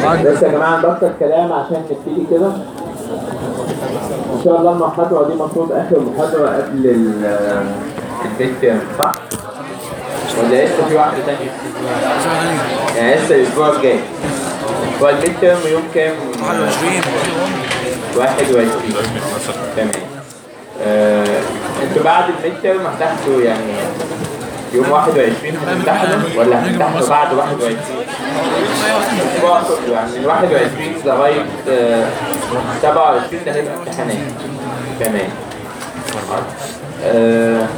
بس يا جماعه نبطل كلام عشان نبتدي كده ان شاء الله المحاضره دي المفروض اخر محاضره قبل ال- البيت تيرم صح؟ ولا لسه في واحده ثانيه؟ يعني لسه الاسبوع الجاي هو البيت تيرم يوم كام؟ 21 21 تمام آه، انتوا بعد الميد تيرم هتاخدوا يعني يوم 21 هتمتحنوا ولا هتمتحنوا بعد 21 الاسبوع كله يعني من 21 لغايه آه، 27 ده هيبقى امتحانات تمام آه،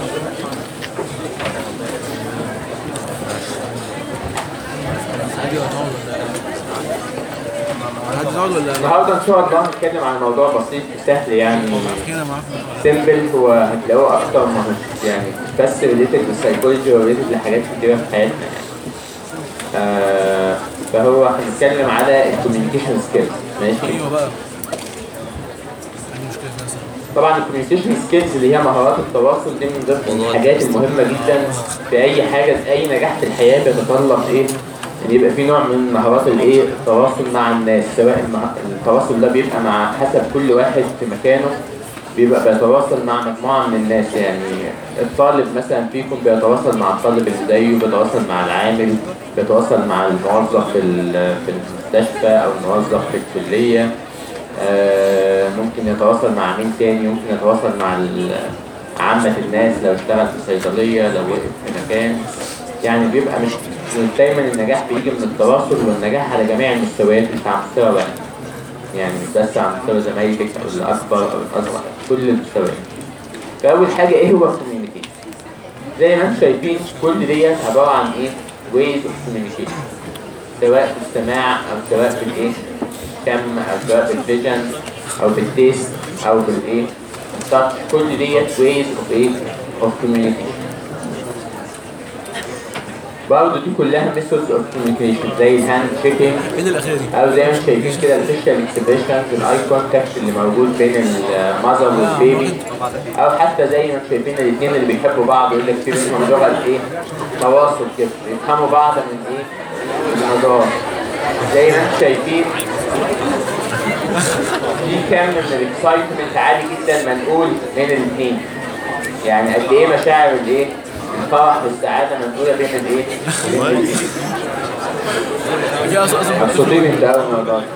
هتقعد ولا النهارده ان شاء الله هنتكلم عن موضوع بسيط سهل يعني كده معاك سيمبل وهتلاقوه اكتر ما هو يعني مش بس ريليتد للسايكولوجي وريليتد لحاجات كتيره في حياتنا يعني. آه فهو هنتكلم على الكوميونيكيشن سكيلز ماشي ايوه بقى عندي مشكله في نفسي طبعا الكوميونيكيشن سكيلز اللي هي مهارات التواصل دي من ضمن الحاجات المهمه جدا في اي حاجه في اي نجاح في الحياه بيتطلب ايه ان يبقى في نوع من مهارات الايه التواصل مع الناس سواء المه- التواصل ده بيبقى مع حسب كل واحد في مكانه بيبقى بيتواصل مع مجموعه من الناس يعني الطالب مثلا فيكم بيتواصل مع الطالب اللي زيه بيتواصل مع العامل بيتواصل مع الموظف في ال- في المستشفى او الموظف في الكليه آه، ممكن يتواصل مع مين تاني ممكن يتواصل مع ال- عامة الناس لو اشتغل في صيدلية لو وقف في مكان يعني بيبقى مش مش دايما النجاح بيجي من التواصل والنجاح على جميع المستويات مش على مستوى واحد يعني مش بس على مستوى زمايلك او الاكبر او الاصغر كل المستويات فاول حاجة ايه هو الكوميونيكيشن زي ما انتم شايفين كل ديت عبارة عن ايه ways of communication سواء في السماع او سواء في الايه الشم او سواء في الفيجن او في التيست او في الايه التاتش كل ديت ways of ايه of communication برضه دي كلها methods of communication زي الهاند شيكينج مين الاخيره دي؟ او زي ما انتم شايفين كده الفيشال اكسبريشنز والاي كونتاكت اللي موجود بين المذر والبيبي او حتى زي ما انتم شايفين الاثنين اللي بيحبوا بعض يقول لك في بينهم لغه ايه تواصل كده بيفهموا بعض من ايه من المدار زي ما انتم شايفين في كم من الاكسايتمنت عالي جدا منقول بين الاثنين يعني قد ايه مشاعر الايه الفرح والسعاده منقوله بين الايه بين الاثنين دي اصلا اصلا مبسوطين انت قوي الموضوع ده.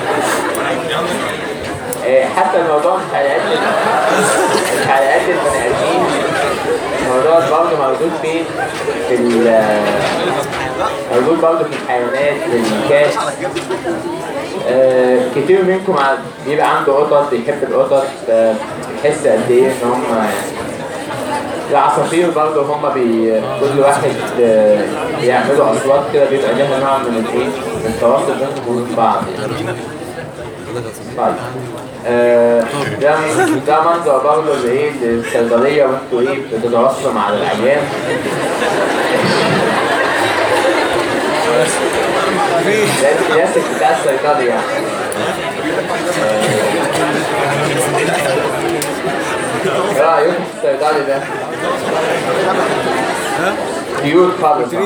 آه، حتى الموضوع مش على قد مش على قد البني ادمين الموضوع برضه موجود فين؟ في ال موجود برضه في الحيوانات في الكات آه، كتير منكم ع- بيبقى عنده قطط بيحب القطط آه، بيحس قد ايه ان هم العصافير برضه هم بي... كل واحد آه، بيعملوا اصوات كده بيبقى لها نوع من الايه من التواصل بينهم وبين بعض يعني. طيب آه، ده ده منظر برضه لايه للصيدليه وانتوا ايه بتتواصلوا مع العيان ده الكلاسيك بتاع الصيدلي يعني آه، ايه رايك في الصيدلي ده؟ كيوت خالص طيب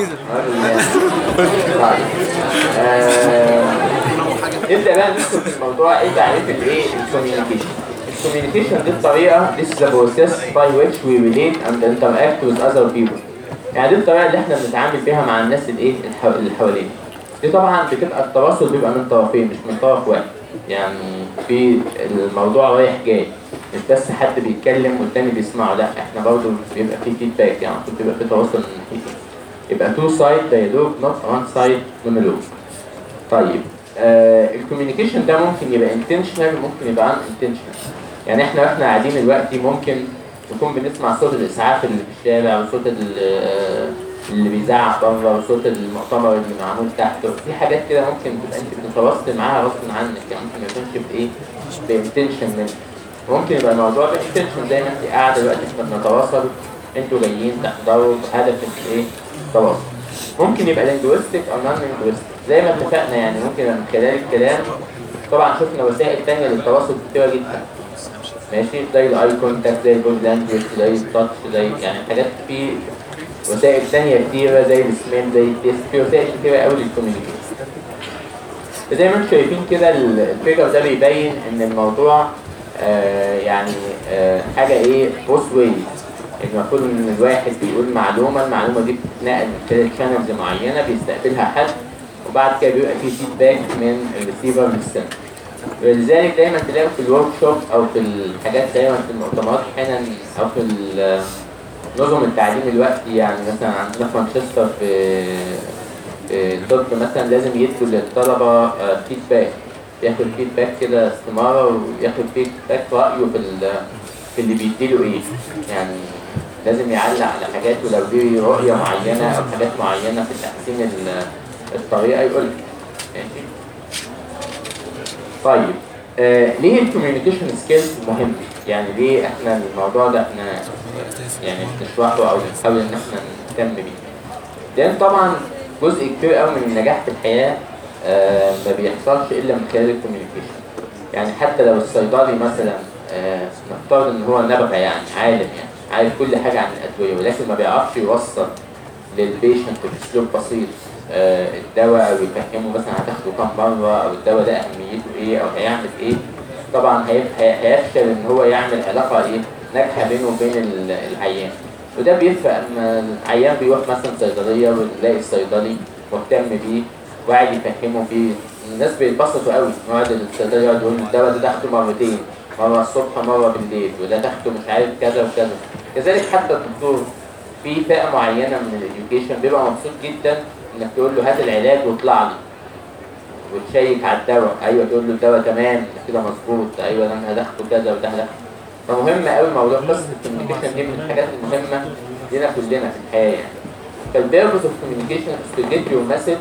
آه، نبدا بقى ندخل في الموضوع ايه تعريف الايه الكوميونيكيشن الكوميونيكيشن دي الطريقه this is the process by which we relate and interact with other people يعني دي الطريقه اللي احنا بنتعامل بيها مع الناس الايه الح- اللي حوالينا دي طبعا بتبقى التواصل بيبقى من طرفين مش من طرف واحد يعني في الموضوع رايح جاي مش بس حد بيتكلم والتاني بيسمعه لا احنا برضه بيبقى في فيدباك يعني المفروض بيبقى في تواصل من ناحيتين يبقى تو سايد دايلوج نوت وان سايد مونولوج طيب آه الكوميونيكيشن ده ممكن يبقى انتشنال وممكن يبقى ان انتشنال يعني احنا واحنا قاعدين دلوقتي ممكن نكون بنسمع صوت الاسعاف اللي في الشارع وصوت ال- آه، اللي بيزعق بره وصوت المؤتمر اللي معمول تحته في حاجات كده ممكن تبقى انت بتتواصل معاها غصب عنك يعني ممكن ما يكونش بايه بانتنشن منك ممكن يبقى الموضوع بانتنشن زي ما انت قاعده دلوقتي احنا بنتواصل انتوا جايين تحضروا بهدف الايه التواصل ممكن يبقى لينجويستيك او نون لينجويستيك زي ما اتفقنا يعني ممكن من خلال الكلام طبعا شفنا وسائل تانية للتواصل كتيرة جدا ماشي زي الاي كونتاكت زي البودي لانجوج زي التاتش زي يعني حاجات في وسائل تانية كتيرة زي السميل زي التيست في وسائل كتيرة قوي للكوميونيكيشن فزي ما انتم شايفين كده ال- الفيجر ده بيبين ان الموضوع آه يعني آه حاجه ايه بوست واي المفروض ان الواحد بيقول معلومه المعلومه دي بتتنقل من خلال شانلز معينه بيستقبلها حد وبعد كده بيبقى في فيدباك من الريسيفر للسنتر ولذلك دايما تلاقوا في الورك شوب او في الحاجات دايما في المؤتمرات احيانا او في ال- نظم التعليم الوقتي يعني مثلا عندنا في مانشستر في في الطب مثلا لازم يدوا للطلبه فيدباك ياخد فيدباك كده استماره وياخد فيدباك رايه في ال- في اللي بيديله ايه يعني لازم يعلق على حاجات ولو دي رؤيه معينه او حاجات معينه في تحسين ال- الطريقه يقول ماشي طيب آه ليه الكوميونيكيشن سكيلز مهم؟ يعني ليه احنا الموضوع ده احنا يعني بنشرحه او بنحاول ان احنا نهتم بيه؟ لان طبعا جزء كبير قوي من النجاح في الحياه آه ما بيحصلش الا من خلال الكوميونيكيشن. يعني حتى لو الصيدلي مثلا آه نفترض ان هو نبغه يعني عالم يعني عارف كل حاجه عن الادويه ولكن ما بيعرفش يوصل للبيشنت باسلوب بسيط آه، الدواء او يفهمه مثلا هتاخده كام مره او الدواء ده اهميته ايه او هيعمل ايه طبعا هيبقى هيفشل ان هو يعمل علاقه ايه ناجحه بينه وبين ال- العيان وده بيفرق اما العيان بيروح مثلا صيدليه ويلاقي الصيدلي مهتم بيه وقاعد يفهمه فيه الناس بيتبسطوا قوي يقعد الصيدلي يقعد يقول الدواء ده تاخده مرتين مره الصبح مره بالليل وده تاخده مش عارف كذا وكذا كذلك حتى الدكتور في فئه معينه من الاديوكيشن بيبقى مبسوط جدا انك تقول له هات العلاج واطلع لي وتشيك على الدواء ايوه تقول له الدواء تمام كده مظبوط ايوه ده انا هدخله كذا وده هدخله فمهم قوي موضوع قصه الكوميونيكيشن دي من الحاجات المهمه لينا كلنا في الحياه يعني فالبيربز اوف كوميونيكيشن is to get your message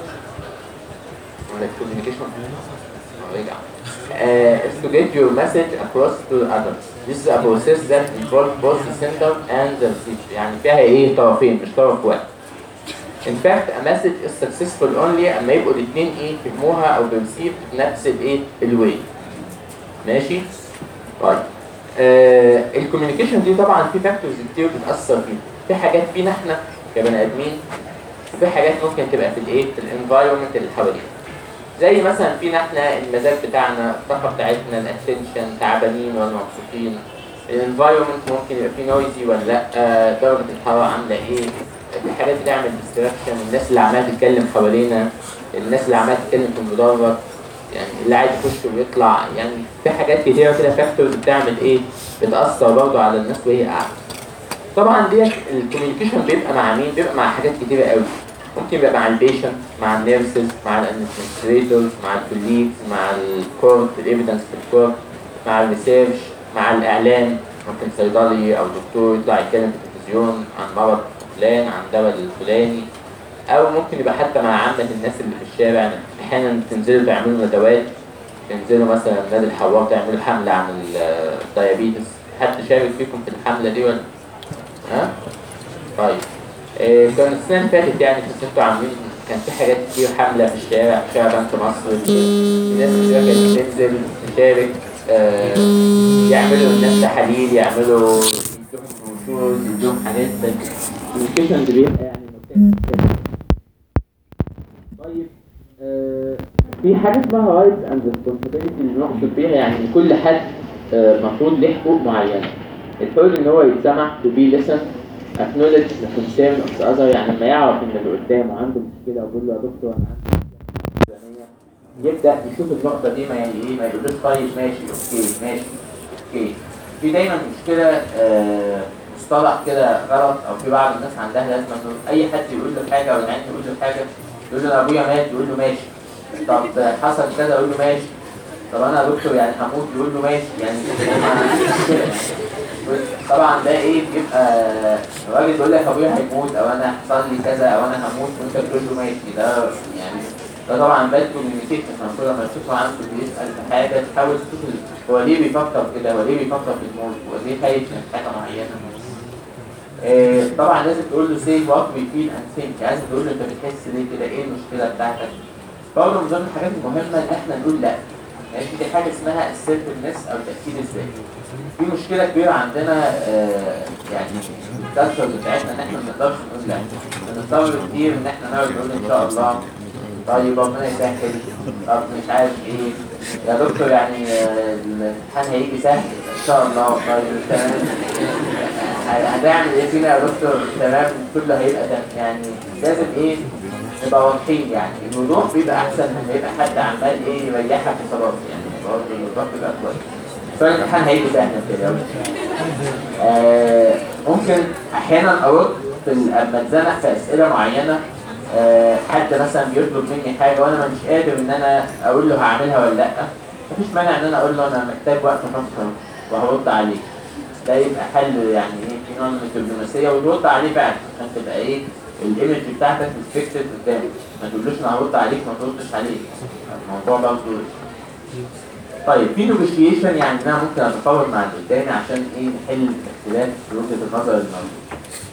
ولا communication اه رجع uh, is to get your message across to others. This is a process that involves both the sender and the receiver. يعني فيها ايه طرفين مش طرف واحد. In fact, a message is successful only اما يبقوا الاثنين ايه يفهموها او بيرسيف بنفس الايه الواي. ماشي؟ طيب. آه الكوميونيكيشن دي طبعا في فاكتورز كتير بتأثر فيها. في حاجات فينا احنا كبني ادمين وفي حاجات ممكن تبقى في الايه في الانفايرمنت اللي حوالينا. زي مثلا فينا احنا المزاج بتاعنا الطاقه بتاعتنا الاتنشن تعبانين ولا مبسوطين الانفايرمنت ممكن يبقى فيه نويزي ولا لا درجه الحراره عامله ايه في حاجات بتعمل ديستراكشن الناس اللي عماله تتكلم حوالينا الناس اللي عماله تتكلم في المدرج يعني اللي عايز يخش ويطلع يعني في حاجات كتيره كده فاكتورز بتعمل ايه بتاثر برضه على الناس وهي قاعده طبعا ديت الكوميونيكيشن بيبقى مع مين بيبقى مع حاجات كتيره قوي ممكن يبقى مع البيشنت مع النيرسز مع الادمنستريتورز مع الكوليجز مع الكورت الايفيدنس في الكورت مع الريسيرش مع الاعلام ممكن صيدلي او دكتور يطلع يتكلم في التلفزيون عن مرض فلان عن دواء الفلاني او ممكن يبقى حتى مع عامة الناس اللي في الشارع احيانا تنزلوا تعملوا ندوات تنزلوا مثلا نادي الحوار تعملوا حملة عن الديابيتس حد شارك فيكم في الحملة دي ولا ها؟ طيب إيه كان السنة اللي فاتت يعني كنتوا انتوا عاملين كان في حاجات كتير حملة في الشارع في شارع بنك مصر في ناس كتير كانت بتنزل تشارك آه يعملوا الناس تحاليل يعملوا يدوهم بروشور يدوهم حاجات الكوميونيكيشن اللي بيبقى يعني مختلف. طيب آه في حاجة اسمها رايتس اند ريسبونسبيلتي اللي نقصد فيها يعني كل حد آه، المفروض له حقوق معينة الحقوق ان هو يتسمع to be listened acknowledge the concern of the other يعني لما يعرف ان اللي قدامه عنده مشكلة ويقول له يا دكتور انا عندي مشكلة فلانية، يبدأ يشوف النقطة دي ما يعني ايه ما يقولوش طيب ماشي اوكي ماشي اوكي في دايما مشكلة آه، مصطلح كده غلط او في بعض الناس عندها لازمة انه اي حد يقول له حاجة او العيان يقول له حاجة يقول له انا ابويا مات يقول له ماشي طب حصل كذا يقول له ماشي طب انا يا دكتور يعني هموت يقول له ماشي يعني طبعا ده ايه بيبقى الراجل بيقول لك ابويا هيموت او انا هيحصل لي كذا او انا هموت وانت بتقول له ماشي ده يعني ده طبعا باد كوميونيكيشن المفروض لما تشوف عنده بيسال في حاجه تحاول تشوف هو ليه بيفكر كده هو ليه بيفكر في الموت هو ليه خايف من حاجه معينه آه، طبعا لازم تقول له سي وات وي فيل اند ثينك لازم تقول له انت بتحس ليه كده ايه المشكله بتاعتك برضه من ضمن الحاجات المهمه ان احنا نقول لا يعني في حاجه اسمها السيرفنس او التاكيد الذاتي في مشكله كبيره عندنا آه، يعني الكالتشر بتاعتنا ان احنا ما نقدرش نقول لا بنضطر كتير ان احنا نقعد نقول ان شاء الله طيب ربنا يسهل طب مش عارف ايه يا دكتور يعني آه، الامتحان هيجي سهل ان شاء الله طيب تمام هنعمل ايه فينا يا دكتور تمام كله هيبقى تمام يعني لازم ايه نبقى واضحين يعني الوضوح بيبقى احسن من يبقى حد عمال ايه يريحك وخلاص يعني برضه الوضوح بيبقى كويس فالامتحان هيجي سهل كده آه ممكن احيانا ارد في ال- اما اتزنق في اسئله معينه آه حد مثلا بيطلب مني حاجه وانا مش قادر ان انا اقول له هعملها ولا لا مفيش مانع ان انا اقول له انا محتاج وقت خمس وهرد عليه ده يبقى حل يعني ايه في نوع من الدبلوماسيه وترد عليه فعلا عشان تبقى ايه الايمج بتاعتك ريسبكتد قدامك ما تقولوش انا هرد عليك ما تردش عليك الموضوع برضه طيب في نيجوشيشن يعني انا ممكن اتفاوض مع اللي قدامي عشان ايه نحل اختلاف في وجهه النظر الموجود.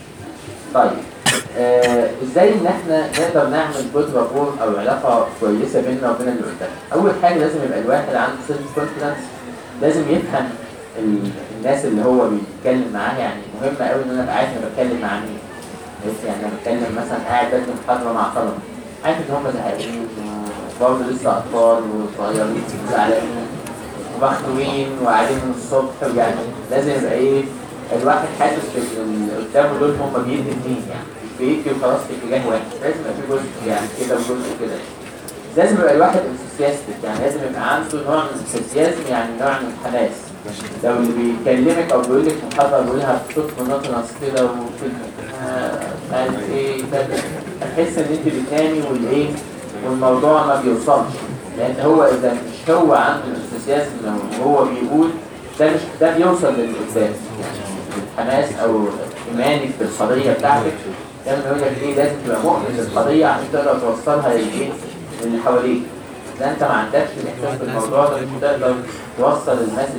طيب آه ازاي ان احنا نقدر نعمل جود رابور او علاقه كويسه بيننا وبين اللي قدامنا؟ اول حاجه لازم يبقى الواحد عنده سيلف كونفيدنس لازم يفهم ال- الناس اللي هو بيتكلم معاها يعني مهم قوي ان انا ابقى عارف انا بتكلم مع مين. بس يعني انا بتكلم مثلا قاعد بدي محاضره مع طلبه عارف ان هم زهقانين وبرضه لسه اطفال وصغيرين وزعلانين ومخنوقين وقاعدين من الصبح يعني لازم يبقى ايه الواحد حاسس ان اللي قدامه دول هم بيدي اتنين يعني مش بيدي وخلاص في اتجاه واحد لازم يبقى في جزء يعني كده وجزء كده لازم يبقى الواحد انثوسياستيك يعني لازم يبقى عنده نوع من الانثوسيازم يعني نوع من الحماس لو اللي بيكلمك او بيقول لك محاضره بيقولها بصوت منطقس كده وفي آه، مش عارف ايه كده هتحس ان انت بتنامي والايه والموضوع ما بيوصلش لان هو اذا مش هو عنده الانثوسيازم وهو بيقول ده مش ده بيوصل للي قدام الحماس او ايمانك بالقضيه بتاعتك دايما يقول لك ايه لازم تبقى مؤمن بالقضيه عشان تقدر توصلها للايه للي حواليك ده انت ما عندكش الاحساس بالموضوع ده مش تقدر توصل المسج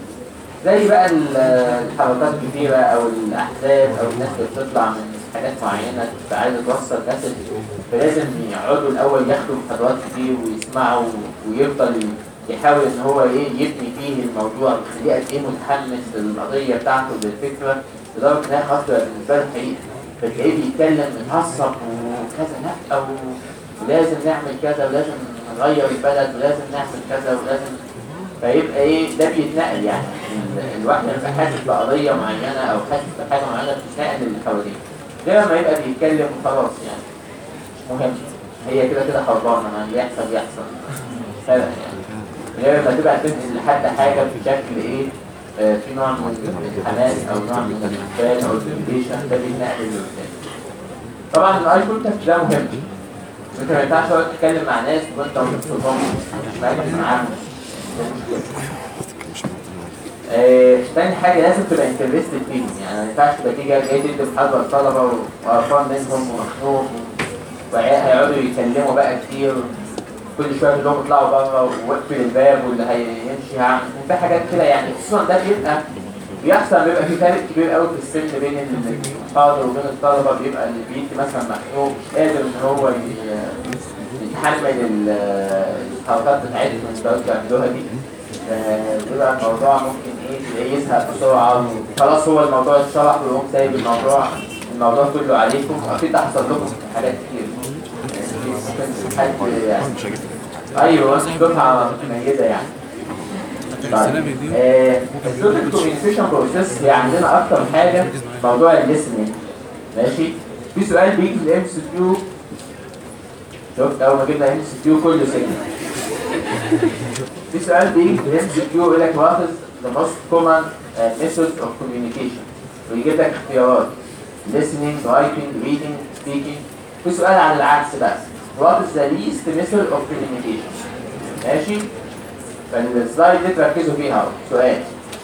زي بقى ال- الحركات الكتيرة أو الأحزاب أو الناس اللي بتطلع من حاجات معينة تبقى عايزة توصل مسج فلازم يقعدوا الأول ياخدوا محاضرات كتير ويسمعوا ويفضل يحاول إن هو إيه يبني فيه الموضوع يخليه قد إيه متحمس للقضية بتاعته للفكرة لدرجة إن هي خلاص بقى بالنسبة له حقيقة فتلاقيه بيتكلم متعصب وكذا لا أو ولازم نعمل كذا ولازم نغير البلد ولازم نعمل كذا ولازم فيبقى ايه ده بيتنقل يعني ال- الواحد يبقى حاسس بقضيه معينه او حاسس بحاجه معينه بتتنقل للي حواليه غير ما يبقى بيتكلم وخلاص يعني مش مهم هي كده كده خربانه ما اللي يحصل يحصل فرق يعني غير ما تبقى تنقل لحد حاجه بشكل ايه آه، في نوع من الحماس او نوع من الاستقبال او الانفيشن ده بيتنقل للقدام طبعا الاي كونتاكت ده مهم انت ما ينفعش تقعد تتكلم مع ناس وانت مش مش مركز معاهم ده مشكلة. آه، تاني حاجة لازم تبقى انترستد فيهم يعني ما ينفعش تبقى تيجي جاي تدي محاضرة الطلبة وقرفان منهم ومخنوق وهيقعدوا يتكلموا بقى كتير كل شوية تقول لهم اطلعوا بره واقفل الباب واللي هيمشي هعمل في حاجات كده يعني خصوصا ده بيبقى بيحصل بيبقى في فرق كبير قوي في السن بين المحاضر وبين الطلبة بيبقى اللي بيدي مثلا مخنوق مش قادر ان هو ي- يتحمل ال- الحركات بتاعتهم اللي انتوا بتعملوها دي آه، بيبقى الموضوع ممكن ايه تلاقيه يزهق بسرعة خلاص هو الموضوع اتشرح ويقوم سايب الموضوع الموضوع كله عليكم اكيد هيحصل لكم حاجات كتير يعني ممكن حد يعني ايوه دفعة متميزة يعني السلام دي السوشيال كوميونيكيشن بروسيس هي عندنا اكتر حاجه موضوع الليسننج ماشي في سؤال بيجي في الام سي كيو شفت اول ما جبنا ام سي كيو كله سجن في سؤال بيجي في الام سي كيو يقول لك what is the most common uh, method of communication ويجيب لك اختيارات listening, writing, reading, speaking في سؤال عن العكس بقى what is the least method of communication ماشي فالسلايد دي تركزوا فيها اهو سؤال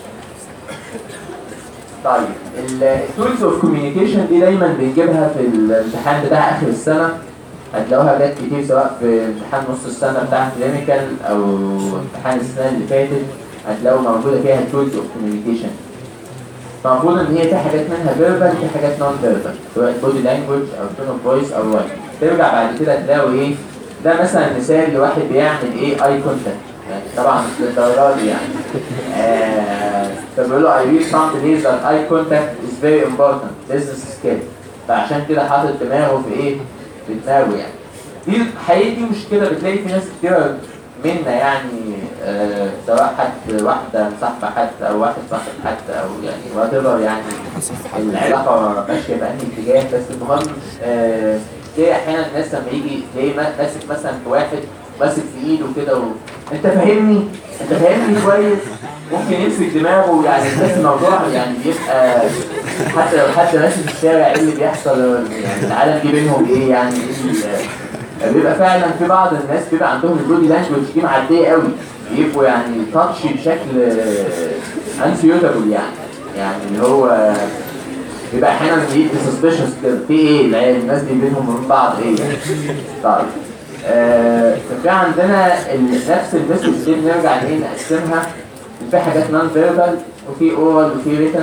طيب التولز اوف كوميونيكيشن دي دايما بنجيبها في الامتحان بتاع اخر السنه هتلاقوها جت كتير سواء في امتحان نص السنه بتاع كلينيكال او امتحان السنه اللي فاتت هتلاقوا موجوده فيها التولز اوف كوميونيكيشن المفروض ان هي في حاجات منها فيربال في حاجات نون فيربال سواء بودي لانجوج او تون اوف فويس او واي ترجع بعد كده تلاقوا ايه ده مثلا مثال لواحد بيعمل ايه اي كونتاكت يعني طبعا مش للدرجه دي يعني آه، فبيقول له I read some days that eye contact is very important business skill فعشان كده حاطط دماغه في ايه؟ في دماغه يعني دي حقيقي دي مشكله بتلاقي في ناس كتير منا يعني آه سواء حد واحده مصاحبه حد او واحد صاحب حد او يعني وات يعني العلاقه ماشيه بأنهي اتجاه بس المهم آه تلاقي احيانا الناس لما يجي تلاقي ما- ماسك مثلا في واحد ماسك في ايده كده و... انت فاهمني؟ انت فاهمني كويس؟ ممكن يمسك دماغه يعني بس الموضوع يعني بيبقى حتى لو حد ماشي في الشارع ايه اللي بيحصل يعني العالم دي بينهم ايه يعني ايه ال- بيبقى فعلا في بعض الناس بيبقى عندهم البودي لانجوج دي معديه قوي بيبقوا يعني تاتش بشكل انسيوتابل يعني يعني اللي هو بيبقى احيانا بيجي سسبشس كده في ايه العيال الناس دي بينهم وبين بعض ايه يعني طيب آه ففي عندنا ال- نفس المسج دي بنرجع ايه نقسمها في حاجات نون فيربال وفي اورال وفي ريتن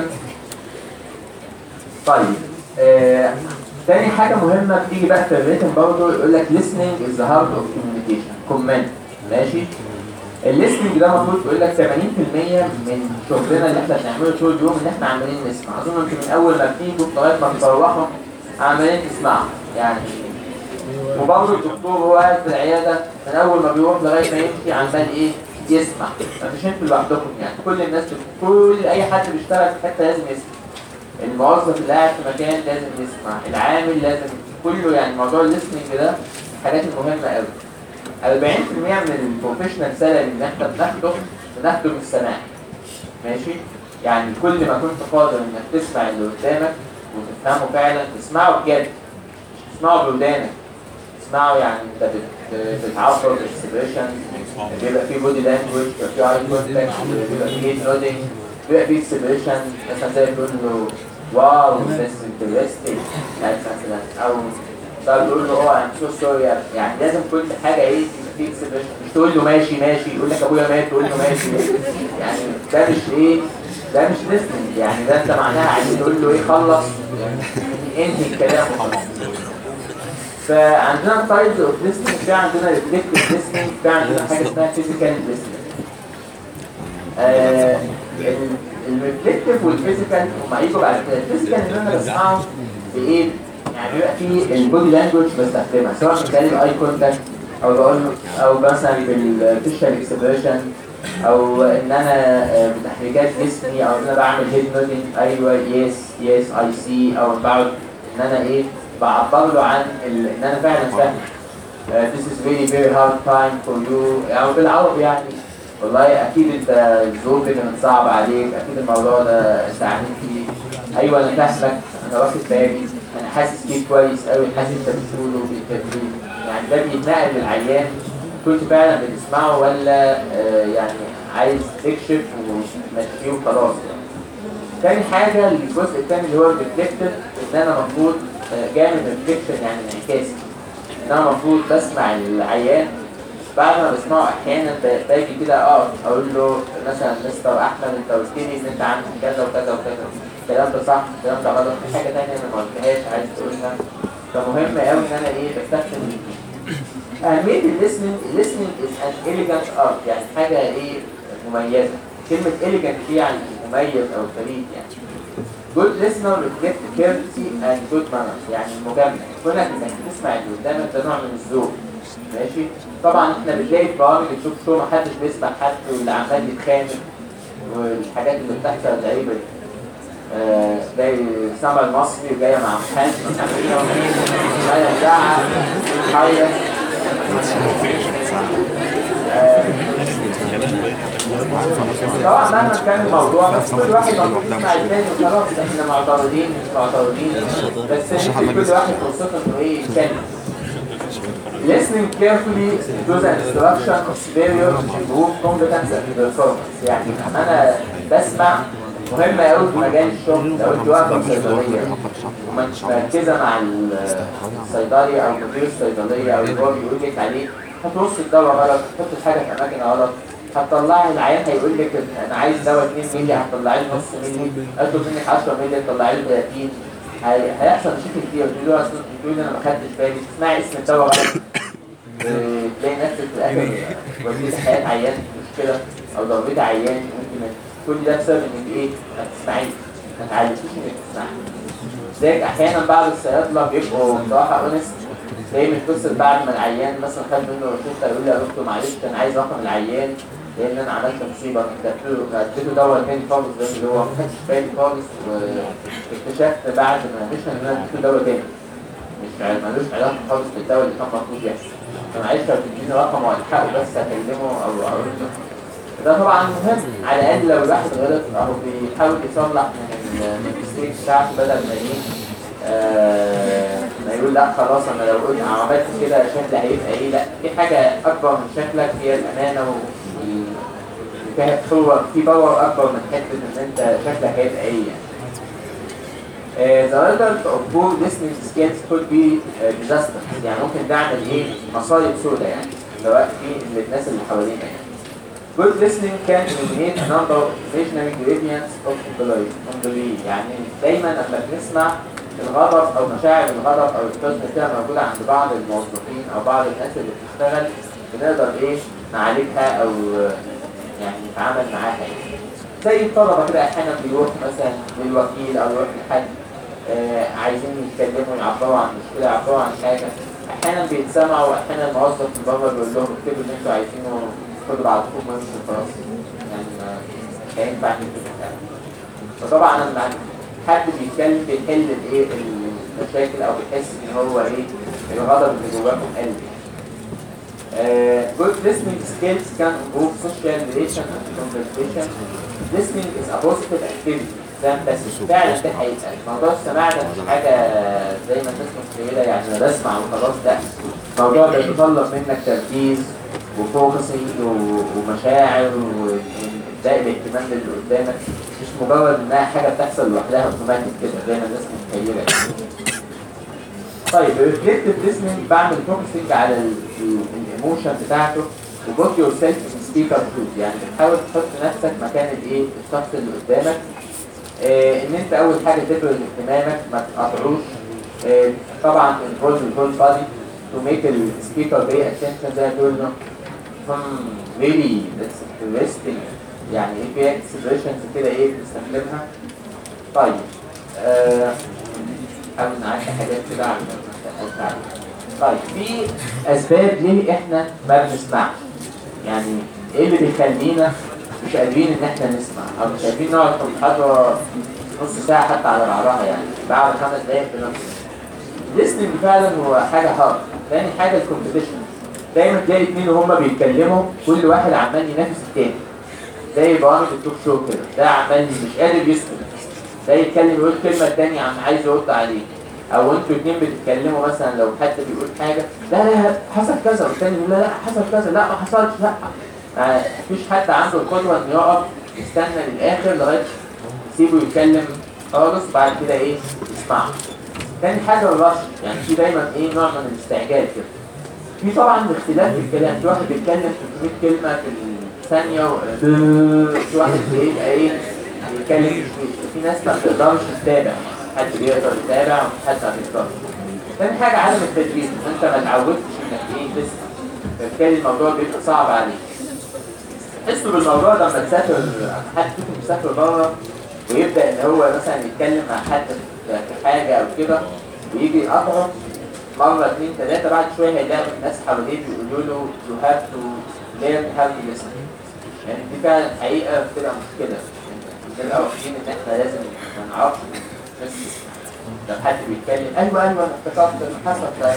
طيب آه تاني حاجة مهمة بتيجي بقى في الريتن برضه يقول لك listening is the heart of communication comment ماشي الليسننج ده المفروض يقول لك 80% من شغلنا اللي احنا بنعمله طول اليوم ان احنا عمالين نسمع اظن انتوا من اول ما بتيجوا لغايه ما بتروحوا عمالين تسمعوا يعني وبرضه الدكتور هو قاعد في العياده من اول ما بيروح لغايه ما يمشي عمال ايه يسمع مفيش انتوا لوحدكم يعني كل الناس بت- كل اي حد بيشتغل في حته لازم يسمع الموظف اللي قاعد في مكان لازم يسمع العامل لازم كله يعني موضوع الليسننج ده الحاجات المهمه قوي 40% من البروفيشنال سالري اللي احنا بناخده بناخده من السماع ماشي يعني كل ما كنت قادر انك تسمع اللي قدامك وتفهمه فعلا تسمعه بجد مش تسمعه بودانك تسمعه يعني انت بت- بتعبر اكسبريشن بيبقى فيه بودي لانجوج بيبقى فيه اي كونتاكت بيبقى فيه هيد نودنج بيبقى فيه اكسبريشن مثلا زي تقول له واو ذس انترستنج مثلا او طب يقول له اه ام سو سوري يعني لازم كل حاجه ايه يبقى فيه اكسبريشن مش تقول له ماشي ماشي يقول لك ابويا مات تقول له ماشي يعني ده مش ايه ده مش listening يعني ده انت معناها عايز تقول له ايه خلص انهي الكلام وخلاص فعندنا تايبز اوف listening في عندنا reflective listening في عندنا حاجه اسمها physical listening آه الريفلكتيف والفيزيكال هم هيجوا بعد كده الفيزيكال اللي انا بسمعه في ايه يعني بيبقى في البودي لانجوج بستخدمها سواء من خلال الاي كونتاكت او بقول له- او مثلا بالفيشال اكسبريشن او ان انا آه، بتحريكات جسمي او ان انا بعمل هيد نودنج ايوه يس يس اي سي او بقعد ان انا ايه بعبر له عن ال- ان انا فعلا فاهم آه، this is very very hard time for you يعني بالعربي يعني والله اكيد انت الظروف دي كانت صعبه عليك اكيد الموضوع ده انت عانيت فيه ايوه انا فاهمك انا واخد بالي انا حاسس بيك كويس قوي حاسس انت بتقوله بالتدريب يعني ده بيتنقل للعيان كنت فعلا بتسمعه ولا آه، يعني عايز تكشف وتمشيه وخلاص يعني. تاني حاجة الجزء التاني اللي هو الريفلكتيف ان انا المفروض آه، جاي من ريفليكشن يعني انعكاسي ان انا المفروض بسمع العيان بعد ما بسمعه احيانا ب- باجي كده اقف اقول له مثلا مستر احمد انت قلت لي ان انت عندك كذا وكذا وكذا الكلام ده صح الكلام ده غلط في حاجه ثانيه انا ما قلتهاش عايز تقولها فمهم قوي ان انا ايه بستخدم أهمية الليسننج الليسننج is an elegant art يعني حاجة إيه مميزة كلمة elegant دي يعني مميز أو فريد يعني good listener reflect courtesy and good manners يعني المجاملة كونك إنك تسمع اللي قدامك ده نوع من الذوق ماشي طبعا احنا بنلاقي في برامج التوك شو محدش بيسمع حد واللي عمال يتخانق والحاجات اللي بتحصل غريبة دي آه، زي السما المصري جاية مع محمد مش عارف ايه ومين جاية زعق حية طبعا مهما كان الموضوع بس كل واحد المفروض يسمع التاني وخلاص احنا معترضين مش معترضين بس ندي كل واحد فرصته انه ايه يتكلم Listening carefully to the instruction of superior to improve competence and performance يعني انا بسمع مهم قوي في مجال الشغل لو انت واقفه في صيدليه ومش مركزه مع الصيدلي او مدير الصيدليه او اللي هو بيقول لك عليه هترص الدواء غلط هتحط الحاجه في اماكن غلط هتطلعي العيان هيقول لك انا عايز دواء 2 مللي هتطلعي له نص مللي اطلب منك 10 مللي تطلعي له 30 هي- هيحصل مشاكل كتير تقول له اصل تقول انا ما خدتش بالي تسمعي اسم الدواء غلط تلاقي نفسك في الاخر وديتي حياه عيان في مشكله او ضربتي عيان ممكن كل ده بسبب انك ايه ما تسمعيش ما تعلمتيش انك تسمعي لذلك احيانا بعض الصيادله بيبقوا بصراحه اونست زي ما اتصل بعد ما العيان مثلا خد منه روشته يقول لي يا دكتور معلش انا عايز رقم العيان لان انا عملت مصيبه كتبت له كتبت له دواء تاني خالص ده اللي هو ما خدش بالي خالص واكتشفت بعد ما مشى ان انا اديت له دواء تاني مش عارف ملوش علاقه خالص بالدواء اللي كان المفروض يحصل فمعلش لو تديني رقم والحقه بس اكلمه او اقول له ده طبعا مهم على الاقل لو الواحد غلط اهو بيحاول يصلح من ال- من المستيك بتاعته بدل ما ايه آه، ما يقول لا خلاص انا لو قلت أنا عملت كده شكلي هيبقى ايه لا في حاجه اكبر من شكلك هي الامانه وال- وفيها هو في باور اكبر من حته ان انت شكلك هيبقى ايه يعني Uh, the result of poor listening skills could be uh, disastrous يعني ممكن تعمل ايه مصايب سوداء يعني سواء في الناس اللي حوالينا يعني Good listening can eliminate a number of visionary gradients of unbelief unbelief. يعني دايما لما بنسمع الغضب او مشاعر الغضب او الحزن كده موجوده عند بعض الموظفين او بعض الناس اللي بتشتغل بنقدر ايه نعالجها او آه، يعني نتعامل معاها يعني. زي الطلبه كده احيانا بيروح مثلا للوكيل او يروح لحد آه، عايزين يتكلموا يعبروا عن مشكله يعبروا عن حاجه احيانا بيتسمعوا واحيانا الموظف من بره بيقول لهم اكتبوا اللي انتوا عايزينه خدوا بعضكم وامشوا خلاص يعني ما- مش هينفع نكتب كده فطبعا لما حد بيتكلم بيحل الايه المشاكل او بيحس ان هو ايه الغضب اللي جواه قل Uh, good listening skills can improve social relation and conversation. Listening is a positive activity. ده بس فعلا ده حقيقة موضوع السماع ده مش حاجة زي ما الناس متخيلة يعني انا بسمع وخلاص ده موضوع ده بيطلب منك تركيز وفوكسنج ومشاعر وابداء الاهتمام للي قدامك مش مجرد انها حاجة بتحصل لوحدها اوتوماتيك كده زي ما الناس متخيلة طيب الريفلكتيف listening بعمل فوكسنج على الايموشن بتاعته وبوت يور سيلف ان سبيكر شوز يعني بتحاول تحط نفسك مكان الايه الشخص اللي قدامك آه ان انت اول حاجه تبرز اهتمامك ما تقطعوش آه طبعا involve the whole body to make the speaker pay attention زي ما تقول له hmm, really that's interesting يعني ايه في expressions كده ايه بنستخدمها طيب آه حاول نعدي حاجات كده على ما طيب في اسباب ليه احنا ما بنسمعش يعني ايه اللي بيخلينا مش قادرين ان احنا نسمع او مش قادرين نقعد في المحاضره نص ساعه حتى على بعضها يعني بعد خمس دقايق بنفس listening فعلا هو حاجه هارد تاني حاجه الكومبيتيشن دايما تلاقي اتنين وهما بيتكلموا كل واحد عمال ينافس التاني زي برامج التوك شو كده ده عمال مش قادر يسكت ده يتكلم يقول كلمة التانية عم عايز يرد عليه او انتوا اتنين بتتكلموا مثلا لو حد بيقول حاجة لا لا حصل كذا والتاني يقول لا لا حصل كذا لا ما حصلش لا ما فيش حد عنده القدرة انه يقف يستنى للاخر لغاية يسيبه يتكلم خالص بعد كده ايه يسمعه تاني حاجة الرش يعني في دايما ايه نوع من الاستعجال كده في طبعا اختلاف في الكلام في واحد بيتكلم 300 كلمة في الثانية و... في واحد بيبقى ايه بيتكلم في- في ناس ما بتقدرش تتابع حد بيقدر يتابع وحد ما بيقدرش تاني حاجة عدم التدريب ان انت ما اتعودتش انك ايه تسمع فبالتالي الموضوع بيبقى صعب عليك حسوا بالموضوع ده لما تسافر حد فيكم مسافر بره ويبدا ان هو مثلا يتكلم مع حد في حاجه او كده ويجي يقطعه مره اثنين ثلاثه بعد شويه هيلاقي الناس حواليه بيقولوا له يو هاف تو ليرن هاو تو ليسن يعني دي فعلا حقيقه بتبقى مشكله بنبقى واخدين ان احنا لازم ما نعرفش بس لو حد بيتكلم ايوه ايوه انا افتكرت ان حصل ده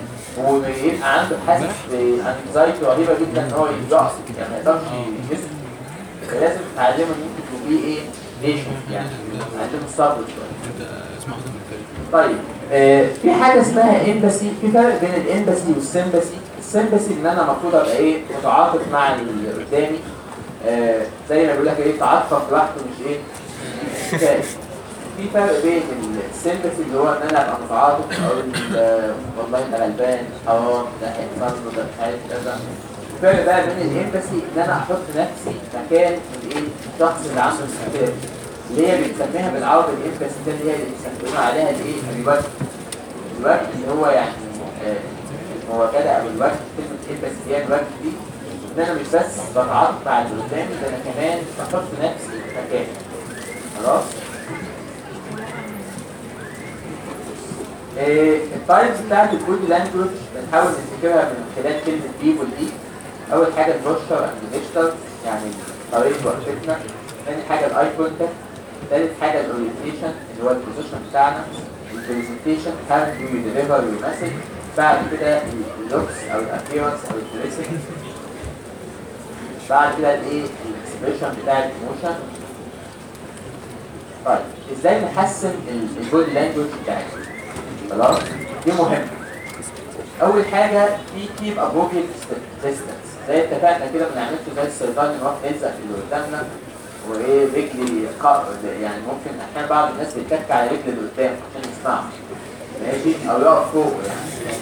ويبقى عنده حاسس بانكزايتي رهيبه جدا ان هو يقف يعني ما يقدرش يسكت لازم تتعلموا ان انتوا تبقوا ايه بيشنت يعني تعلموا الصبر شويه انت اسمع واحدة من الكلمة طيب آه في حاجه اسمها امباسي في فرق بين الامباسي والسيمباسي السيمباسي ان انا المفروض ابقى ايه متعاطف مع اللي قدامي آه زي ما بيقول لك ايه تعاطف لوحده مش ايه مش كفاية. في فرق بين السيمباسي اللي هو ان انا ابقى متعاطف اقول آه، والله انت غلبان حرام ده هيحصل له ده مش عارف كذا الفرق بقى بين الامباسي ان انا احط نفسي مكان الايه الشخص اللي عنده المشكله اللي هي بنسميها بالعربي الامباسي ده اللي هي اللي بيسموها عليها الايه الوجه الوجه اللي هو يعني آه، المواجهه او الوجه كلمه امباسي هي الوجه دي ان انا مش بس بتعاطف مع اللي قدامي ده انا كمان بحط نفسي مكانه خلاص إيه، التايبس بتاعت البودي لانجوج بنحاول نفتكرها من خلال كلمة بيبول دي أول حاجة البوستر أند ديجيتال يعني طريقة وقفتنا تاني حاجة الأي كونتاكت تالت حاجة الأورينتيشن اللي هو البوزيشن بتاعنا البرزنتيشن هاو دو يو ديليفر يور مسج بعد كده اللوكس أو الأبيرنس أو الدريسنج بعد كده الإيه الإكسبريشن بتاع الإيموشن طيب ازاي نحسن البودي لانجوج بتاعتنا خلاص دي مهمه اول حاجه في كيب ابروبريت ديستانس زي اتفقنا كده ما نعملش زي السيطان ان هو يلزق في اللي قدامنا وايه رجلي قا- يعني ممكن احيانا بعض الناس بتتك على رجل اللي قدام عشان يسمعوا ماشي او يقف فوق يعني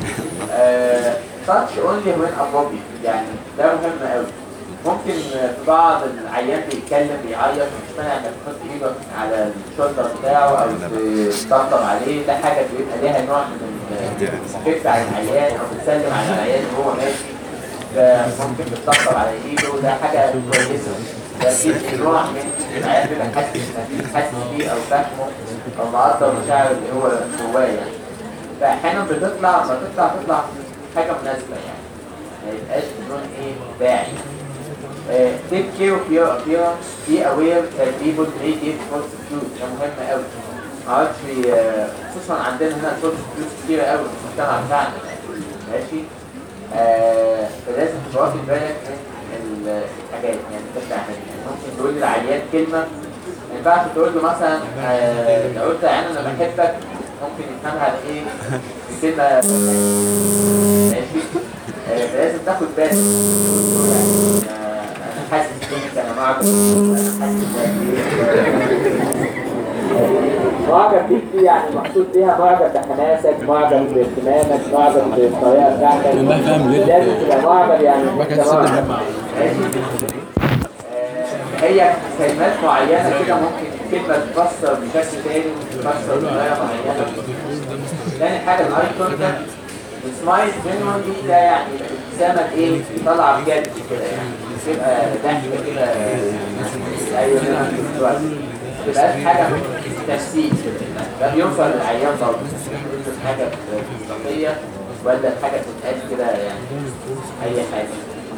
تاتش اونلي وين ابروبريت يعني ده مهم قوي ممكن في بعض العيان بيتكلم بيعيط مش مانع انك تحط ايدك على الشولدر بتاعه او تطبطب عليه ده حاجه بيبقى ليها نوع من الخفه على العيان او بتسلم على العيان وهو ماشي فممكن بتطبطب على ايده ده حاجه كويسه ده في نوع من العيان بيبقى حاسس حاسس بيه او فاهمه او مقدر مشاعر اللي هو جواه يعني فاحيانا بتطلع ما تطلع تطلع حاجه مناسبه يعني ما يبقاش بدون ايه داعي Uh, take care of your appearance. Be aware that people may give false clues. ده مهم قوي. ما اعرفش آه، خصوصا عندنا هنا false clues كتيرة قوي في المجتمع بتاعنا. ماشي؟ آه، فلازم تبقى واخد بالك من ال- الحاجات يعني انت بتعملها. يعني ممكن تقول للعيان كلمة ما ينفعش تقول له مثلا آه، لو قلت لعيان انا بحبك ممكن يفهمها على ايه؟ بكلمة ماشي؟ آه، فلازم تاخد بالك تقول له يعني آه، انا حاسس بيك انا معجب انا حاسس بيك معجب بيك دي يعني مقصود بيها معجب بحماسك معجب باهتمامك معجب بالطريقه بتاعتك والله فاهم ليه؟ لازم تبقى معجب يعني ما انت كانش معجب. صدق ماشي آه، هي كلمات معينه كده ممكن كلمه تفسر بشكل تاني تفسر بطريقه معينه تاني حاجه الاي كونتاكت السمايل جينوالي ده يعني ابتسامه ايه طالعه بجد كده يعني تبقى ضحكه كده ايوه كده دلوقتي ما تبقاش حاجه تمثيل كده ده بيوصل للعيان برضه ممكن حاجه مصداقيه ولا حاجه تتقال كده يعني اي حاجه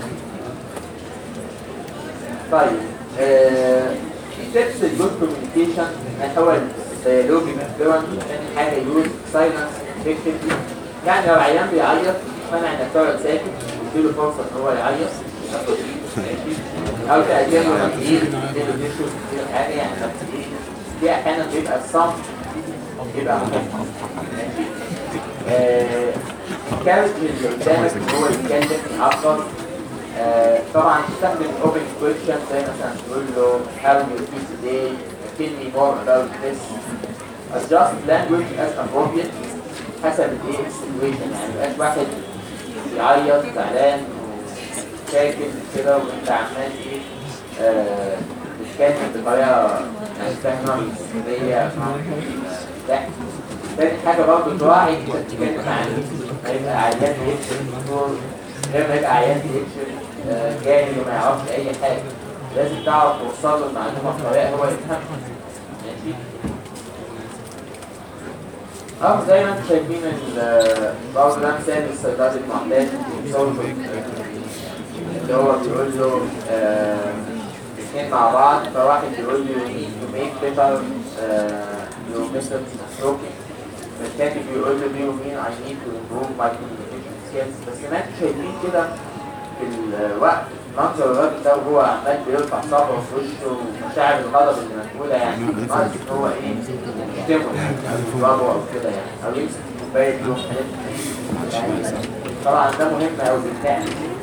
طيب آه، في تيبس الجود كوميونيكيشن هو الديالوج فلوينت ثاني حاجه يوز سايلنس افكتفلي يعني لو عيان بيعيط مش مانع انك تقعد ساكت وتديله فرصه ان هو يعيط تاخد ايده ماشي او تقدم له تمثيل تديله تيشو تديله حاجه يعني تمثيل دي احيانا بيبقى الصمت بيبقى مهم ماشي آه، كارت اللي قدامك ان هو يتكلم يعبر آه، طبعا تستخدم open question زي مثلا تقول له how you feel today tell me more about this adjust language as appropriate حسب الايه situation يعني ميبقاش واحد بيعيط زعلان وساكت كده وانت عمال ايه آه، بتتكلم بطريقه يعني فاهمه مسؤوليه ضحك تاني حاجه برضه تراعي انت بتتكلم مع مين هيبقى عيان بيكشف دكتور غير ما يبقى عيان بيكشف آه، جاهل وما يعرفش اي حاجه لازم تعرف توصل له المعلومه بطريقه هو يفهمها ماشي اه زي ما انتم شايفين ال- برضه ده مثال الصيدلي المعتاد بيصور اللي هو بيقول له آه، الاثنين مع بعض فواحد بيقول له you need to make better uh, your methods of talking والتاني بيقول له do you mean I need to improve my communication skills بس ما انتم شايفين كده في الوقت منظر الراجل ده وهو عمال بيرفع صبعه في وشه ومشاعر الغضب اللي مسؤولة يعني ناقص ان هو ايه يشتمه يعني او يضربه او كده يعني او يمسك كوباية يوم حاجات يعني طبعا ده مهم قوي بالفعل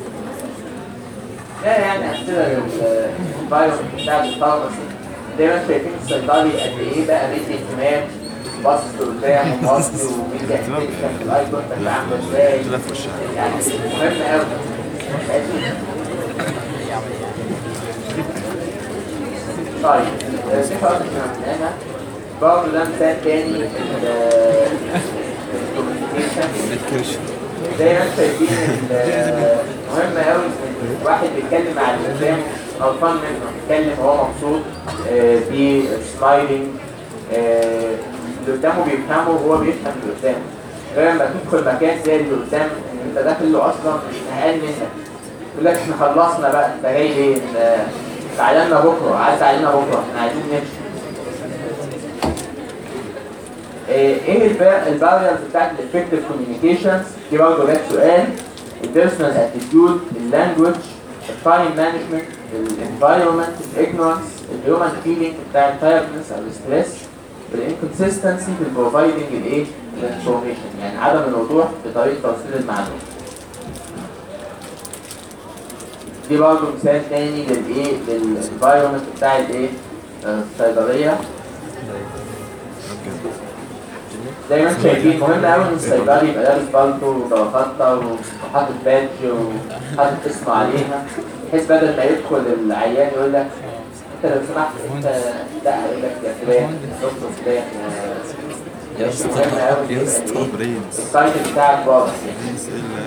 لا يعني امثله للفيروس بتاع الفارماسي زي ما انتم شايفين الصيدلي قد ايه بقى بيدي اهتمام باصص لقدام ومصري وبيدي اتنشن في الاي كونتاكت عامله ازاي يعني مهم قوي ماشي طيب آه، في حاجه احنا عملناها برضه ده مثال تاني الكوميونيكيشن زي ما انتم شايفين ال- مهم قوي ان الواحد بيتكلم مع اللي قدامه غلطان منه بيتكلم وهو مبسوط آه، بي سمايلينج اللي قدامه بيفهمه وهو بيفهم اللي قدامه غير لما تدخل مكان تلاقي اللي قدام ان انت داخل له اصلا زهقان منك يقول لك احنا خلصنا بقى انت جاي ليه؟ انت تعالى لنا بكره عايز تعالى لنا بكره احنا عايزين نمشي ايه ايه الباريرز بتاعت الافكتيف كوميونيكيشنز دي برضه جت سؤال البيرسونال اتيتيود اللانجوج التايم مانجمنت الانفايرمنت الاجنورنس الهيومن فيلينج بتاع التايرنس او الستريس والانكونسستنسي في البروفايدنج الايه الانفورميشن يعني عدم الوضوح في طريقه توصيل المعلومه دي برضه مثال تاني للايه للانفايرمنت بتاع الايه الصيدليه زي ما انتم شايفين مهم قوي ان الصيدلي يبقى لابس بالطو وجرافطه وحاطط بادج وحاطط اسمه عليها بحيث بدل ما يدخل العيان يقول لك انت لو سمحت انت لا يقول لك يا فلان دكتور فلان يا- مش مهم قوي يبقى الايه التايتل بتاعك واضح يعني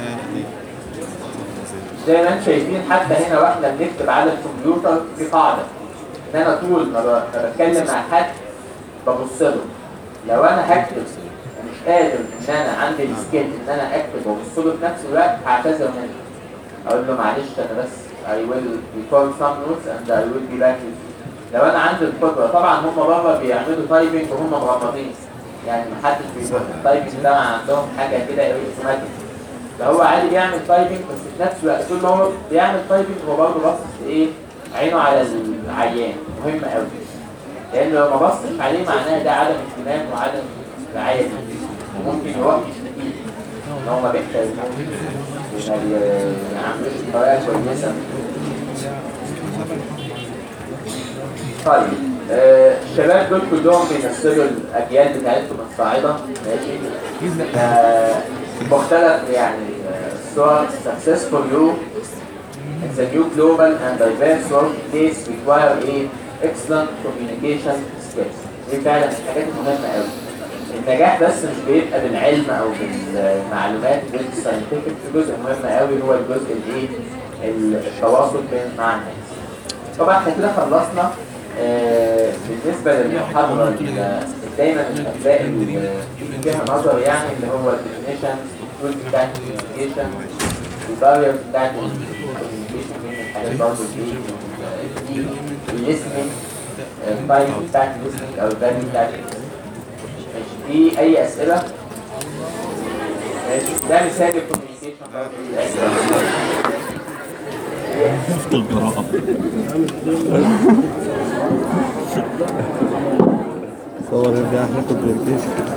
زي ما انتم شايفين حتى هنا واحنا بنكتب على الكمبيوتر في قاعده ان انا طول ما ب- ما بتكلم مع حد ببص له لو انا هكتب ومش قادر ان انا عندي السكيل ان انا اكتب وابص له في نفس الوقت هعتذر منه اقول له معلش انا بس I will record some notes and I will be back with you لو انا عندي القدره طبعا هم بره بيعملوا تايبنج وهم مغمضين يعني محدش بيبقى التايبنج ده عندهم حاجه كده اوتوماتيك فهو عادي بيعمل تايبنج بس في نفس الوقت طول ما هو بيعمل تايبنج هو برضه باصص ايه عينه على العيان مهم قوي لان لو ما بصش عليه معناه ده عدم اهتمام وعدم رعايه ليه. وممكن يروح يشتكي ان هو ما بيحترموش وما بيعملوش بطريقه كويسه طيب آه، الشباب دول كلهم بيمثلوا الاجيال بتاعتهم الصاعده ماشي آه، مختلف يعني آه، الصور successful you in the new global and diverse workplace require a excellent communication skills دي فعلا من الحاجات المهمة قوي النجاح بس مش بيبقى بالعلم او بالمعلومات بالساينتفك في جزء مهم قوي هو الجزء الايه التواصل بين مع الناس طبعا احنا كده خلصنا آه، بالنسبة للمحاضرة ال- دايما الأجزاء اللي فيها نظر يعني اللي هو الديفينيشن التولز بتاعت الكوميونيكيشن البارير بتاعت الكوميونيكيشن من الحاجات برضه دي الليسننج التايم بتاعت الليسننج أو الفاليو بتاعت الليسننج ماشي في أي أسئلة؟ ماشي ده مثال الكوميونيكيشن القراءة صور يرجع احنا كومبليكيشن